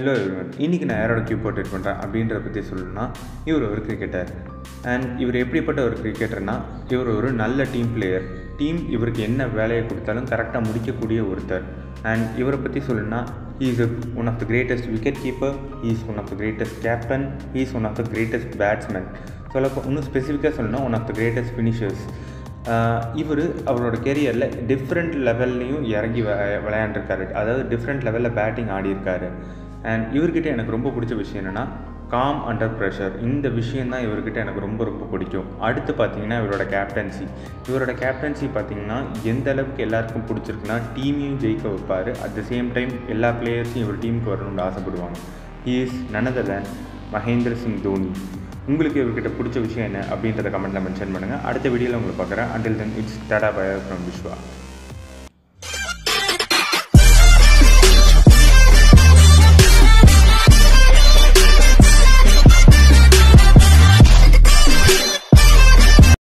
hello everyone இன்றைக்கி நான் யாரோட கியூ போட்டு பண்ணுறேன் அப்படின்றத பற்றி சொல்லணும்னா இவர் ஒரு கிரிக்கெட்டர் அண்ட் இவர் எப்படிப்பட்ட ஒரு கிரிக்கெட்டர்னா இவர் ஒரு நல்ல டீம் பிளேயர் டீம் இவருக்கு என்ன வேலையை கொடுத்தாலும் கரெக்டாக முடிக்கக்கூடிய ஒருத்தர் அண்ட் இவரை பற்றி சொல்லணும்னா he is one of the greatest wicket keeper he is one of the greatest captain he is one of the greatest batsman சொல்ல இன்னும் ஸ்பெசிஃபிக்காக சொல்லணும்னா one of the greatest finishers இவர் அவரோட கெரியரில் டிஃப்ரெண்ட் லெவல்லையும் இறங்கி வ விளையாண்டுருக்காரு அதாவது டிஃப்ரெண்ட் லெவலில் பேட்டிங் ஆடியிருக்காரு அண்ட் இவர்கிட்ட எனக்கு ரொம்ப பிடிச்ச விஷயம் என்னென்னா காம் அண்டர் ப்ரெஷர் இந்த விஷயந்தான் இவர்கிட்ட எனக்கு ரொம்ப ரொம்ப பிடிக்கும் அடுத்து பார்த்தீங்கன்னா இவரோட கேப்டன்சி இவரோட கேப்டன்சி பார்த்தீங்கன்னா எந்த அளவுக்கு எல்லாருக்கும் பிடிச்சிருக்குன்னா டீமையும் ஜெயிக்க வைப்பார் அட் த சேம் டைம் எல்லா பிளேயர்ஸையும் இவர் டீமுக்கு வரணும்னு ஆசைப்படுவாங்க he is another then Mahendra Singh Dhoni உங்களுக்கு இவர்கிட்ட பிடிச்ச விஷயம் என்ன அப்படின்றத கமெண்ட்டில் மென்ஷன் பண்ணுங்கள் அடுத்த வீடியோவில் உங்களை பார்க்குறேன் until then it's tata bye from Vishwa